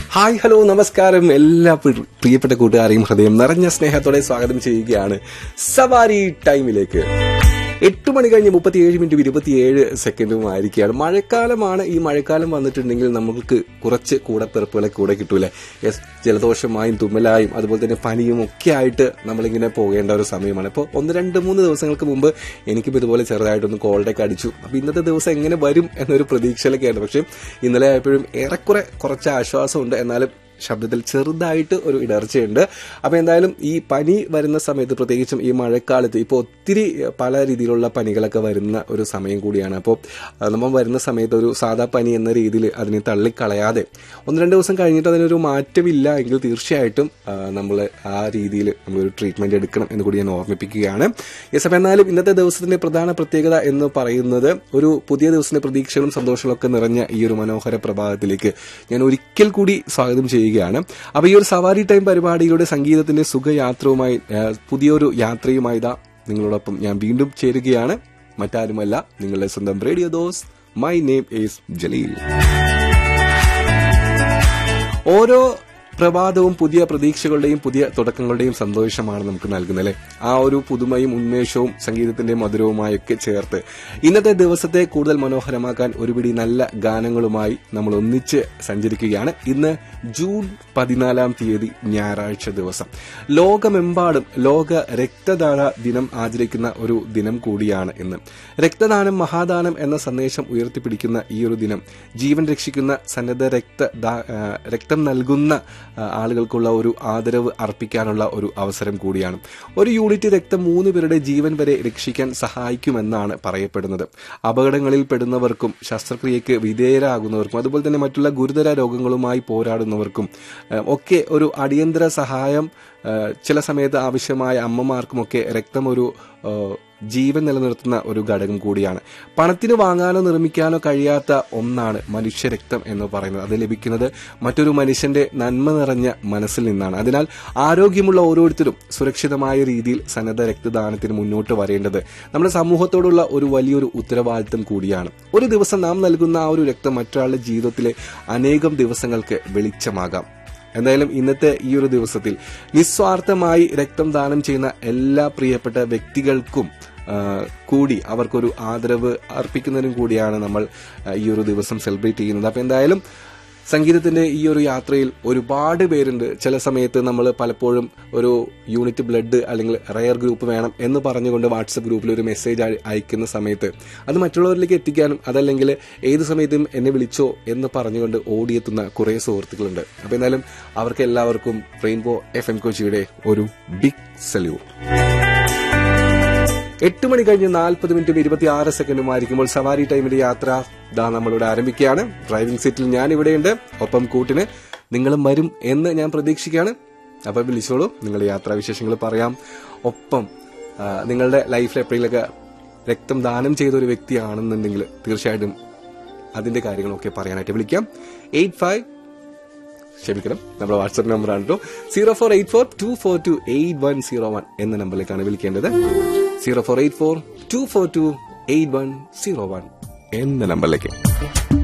hi hello നമസ്കാരം എല്ലാ പ്രി- പ്രിയപ്പെട്ട കൂട്ടുകാരെയും ഹൃദയം നിറഞ്ഞ സ്നേഹത്തോടെ സ്വാഗതം ചെയ്യുകയാണ് സവാരി ടൈമിലേക്ക് എട്ട് മണി കഴിഞ്ഞ് മുപ്പത്തിയേഴ് മിനിറ്റും ഇരുപത്തിയേഴ് സെക്കൻഡും ആയിരിക്കുകയാണ് മഴക്കാലമാണ് ഈ മഴക്കാലം വന്നിട്ടുണ്ടെങ്കിൽ നമുക്ക് കുറച്ച് കൂടപ്പിറപ്പുകളെ കൂടെ കിട്ടൂലേ യെസ് ജലദോഷമായും തുമ്മലായും അതുപോലെ തന്നെ പനിയും ഒക്കെ ആയിട്ട് നമ്മളിങ്ങനെ പോകേണ്ട ഒരു സമയമാണ് ഇപ്പോൾ ഒന്ന് രണ്ട് മൂന്ന് ദിവസങ്ങൾക്ക് മുമ്പ് എനിക്കിപ്പോൾ ഇതുപോലെ ചെറുതായിട്ടൊന്ന് കോൾഡൊക്കെ അടിച്ചു അപ്പോൾ ഇന്നത്തെ ദിവസം എങ്ങനെ വരും എന്നൊരു പ്രതീക്ഷയിലൊക്കെയാണ് പക്ഷേ ഇന്നലെ ആയപ്പോഴും ഏറെക്കുറെ കുറച്ച് ആശ്വാസമുണ്ട് എന്നാലും ശബ്ദത്തിൽ ചെറുതായിട്ട് ഒരു ഇടർച്ചയുണ്ട് അപ്പോൾ എന്തായാലും ഈ പനി വരുന്ന സമയത്ത് പ്രത്യേകിച്ചും ഈ മഴക്കാലത്ത് ഇപ്പോൾ ഒത്തിരി പല രീതിയിലുള്ള പനികളൊക്കെ വരുന്ന ഒരു സമയം കൂടിയാണ് അപ്പോൾ നമ്മൾ വരുന്ന സമയത്ത് ഒരു സാധാ പനി എന്ന രീതിയിൽ അതിനെ തള്ളിക്കളയാതെ ഒന്ന് രണ്ട് ദിവസം കഴിഞ്ഞിട്ട് അതിനൊരു മാറ്റമില്ല എങ്കിൽ തീർച്ചയായിട്ടും നമ്മൾ ആ രീതിയിൽ നമ്മളൊരു ട്രീറ്റ്മെന്റ് എടുക്കണം എന്ന് കൂടി ഞാൻ ഓർമ്മിപ്പിക്കുകയാണ് യെസ് അപ്പോൾ എന്നാലും ഇന്നത്തെ ദിവസത്തിന്റെ പ്രധാന പ്രത്യേകത എന്ന് പറയുന്നത് ഒരു പുതിയ ദിവസത്തിന്റെ പ്രതീക്ഷകളും സന്തോഷങ്ങളൊക്കെ നിറഞ്ഞ ഈ ഒരു മനോഹര പ്രഭാതത്തിലേക്ക് ഞാൻ ഒരിക്കൽ കൂടി സ്വാഗതം ചെയ്യുകയാണ് അപ്പോൾ ഈ ഒരു സവാരി ടൈം പരിപാടിയുടെ സംഗീതത്തിന്റെ സുഖയാത്രവുമായി ആ, പുതിയൊരു യാത്രയുമായി ഇതാ നിങ്ങളോടൊപ്പം ഞാൻ വീണ്ടും ചേരുകയാണ് മറ്റാരുമല്ല നിങ്ങളുടെ സ്വന്തം radio those my name is Jaleel ഓരോ പ്രഭാതവും പുതിയ പ്രതീക്ഷകളുടെയും പുതിയ തുടക്കങ്ങളുടെയും സന്തോഷമാണ് നമുക്ക് നൽകുന്നത് അല്ലെ ആ ഒരു പുതുമയും ഉന്മേഷവും സംഗീതത്തിന്റെ മധുരവുമായൊക്കെ ചേർത്ത് ഇന്നത്തെ ദിവസത്തെ കൂടുതൽ മനോഹരമാക്കാൻ ഒരുപിടി നല്ല ഗാനങ്ങളുമായി നമ്മൾ ഒന്നിച്ച് സഞ്ചരിക്കുകയാണ് ഇന്ന് ജൂൺ പതിനാലാം തീയതി ഞായറാഴ്ച ദിവസം ലോകമെമ്പാടും ലോക രക്തദാന ദിനം ആചരിക്കുന്ന ഒരു ദിനം കൂടിയാണ് ഇന്ന് രക്തദാനം മഹാദാനം എന്ന സന്ദേശം ഉയർത്തിപ്പിടിക്കുന്ന ഈ ഒരു ദിനം ജീവൻ രക്ഷിക്കുന്ന സന്നദ്ധ രക്ത ദാ- ആ, രക്തം നൽകുന്ന ആ, ആളുകൾക്കുള്ള ഒരു ആദരവ് അർപ്പിക്കാനുള്ള ഒരു അവസരം കൂടിയാണ് ഒരു യൂണിറ്റ് രക്തം മൂന്ന് പേരുടെ ജീവൻ വരെ രക്ഷിക്കാൻ സഹായിക്കുമെന്നാണ് പറയപ്പെടുന്നത് അപകടങ്ങളിൽ പെടുന്നവർക്കും ശസ്ത്രക്രിയയ്ക്ക് വിധേയരാകുന്നവർക്കും അതുപോലെ തന്നെ മറ്റുള്ള ഗുരുതര രോഗങ്ങളുമായി പോരാടുന്നവർക്കും ആ, ഒക്കെ ഒരു അടിയന്തര സഹായം ആ, ചില സമയത്ത് ആവശ്യമായ അമ്മമാർക്കുമൊക്കെ രക്തം ഒരു ആ, ജീവൻ നിലനിർത്തുന്ന ഒരു ഘടകം കൂടിയാണ് പണത്തിന് വാങ്ങാനോ നിർമ്മിക്കാനോ കഴിയാത്ത ഒന്നാണ് മനുഷ്യരക്തം എന്ന് പറയുന്നത് അത് ലഭിക്കുന്നത് മറ്റൊരു മനുഷ്യന്റെ നന്മ നിറഞ്ഞ മനസ്സിൽ നിന്നാണ് അതിനാൽ ആരോഗ്യമുള്ള ഓരോരുത്തരും സുരക്ഷിതമായ രീതിയിൽ സന്നദ്ധ രക്തദാനത്തിന് മുന്നോട്ട് വരേണ്ടത് നമ്മുടെ സമൂഹത്തോടുള്ള ഒരു വലിയൊരു ഉത്തരവാദിത്തം കൂടിയാണ് ഒരു ദിവസം നാം നൽകുന്ന ആ ഒരു രക്തം മറ്റൊരാളുടെ ജീവിതത്തിലെ അനേകം ദിവസങ്ങൾക്ക് വെളിച്ചമാകാം എന്തായാലും ഇന്നത്തെ ഈ ഒരു ദിവസത്തിൽ നിസ്വാർത്ഥമായി രക്തം ദാനം ചെയ്യുന്ന എല്ലാ പ്രിയപ്പെട്ട വ്യക്തികൾക്കും ആ, കൂടി അവർക്കൊരു ആദരവ് അർപ്പിക്കുന്നതിനും കൂടിയാണ് നമ്മൾ ആ, ഈ ഒരു ദിവസം സെലിബ്രേറ്റ് ചെയ്യുന്നത് അപ്പൊ എന്തായാലും സംഗീതത്തിന്റെ ഈ ഒരു യാത്രയിൽ ഒരുപാട് പേരുണ്ട് ചില സമയത്ത് നമ്മൾ പലപ്പോഴും ഒരു യൂണിറ്റ് ബ്ലഡ് അല്ലെങ്കിൽ റയർ ഗ്രൂപ്പ് വേണം എന്ന് പറഞ്ഞുകൊണ്ട് വാട്സപ്പ് ഗ്രൂപ്പിൽ ഒരു മെസ്സേജ് അയ- അയക്കുന്ന സമയത്ത് അത് മറ്റുള്ളവരിലേക്ക് എത്തിക്കാനും അതല്ലെങ്കിൽ ഏത് സമയത്തും എന്നെ വിളിച്ചോ എന്ന് പറഞ്ഞുകൊണ്ട് ഓടിയെത്തുന്ന കുറേ സുഹൃത്തുക്കളുണ്ട് അപ്പൊ എന്തായാലും അവർക്ക് എല്ലാവർക്കും റെയിൻബോ എഫ് എം കൊച്ചിയുടെ ഒരു ബിഗ് സല്യൂട്ട് എട്ട് മണി കഴിഞ്ഞ് നാൽപ്പത് മിനിറ്റും ഇരുപത്തി ആറ് സെക്കൻഡും ആയിരിക്കുമ്പോൾ സവാരി ടൈമിന്റെ യാത്ര ദാ നമ്മളിവിടെ ആരംഭിക്കുകയാണ് ഡ്രൈവിംഗ് സീറ്റിൽ ഞാൻ ഇവിടെയുണ്ട് ഒപ്പം കൂട്ടിന് നിങ്ങളും വരും എന്ന് ഞാൻ പ്രതീക്ഷിക്കുകയാണ് അപ്പം വിളിച്ചോളൂ നിങ്ങളുടെ യാത്രാവിശേഷങ്ങൾ പറയാം ഒപ്പം ആ, നിങ്ങളുടെ ലൈഫിൽ എപ്പോഴെങ്കിലൊക്കെ രക്തം ദാനം ചെയ്ത ഒരു വ്യക്തിയാണെന്നുണ്ടെങ്കിൽ തീർച്ചയായിട്ടും അതിന്റെ കാര്യങ്ങളൊക്കെ പറയാനായിട്ട് വിളിക്കാം എയ്റ്റ് ഫൈവ് ക്ഷമിക്കണം നമ്മുടെ വാട്സ്ആപ്പ് നമ്പറാണ് കേട്ടോ zero four eight four two four two eight one zero one എന്ന നമ്പറിലേക്കാണ് വിളിക്കേണ്ടത് zero four eight four two four two eight one zero one എന്ന നമ്പറിലേക്ക്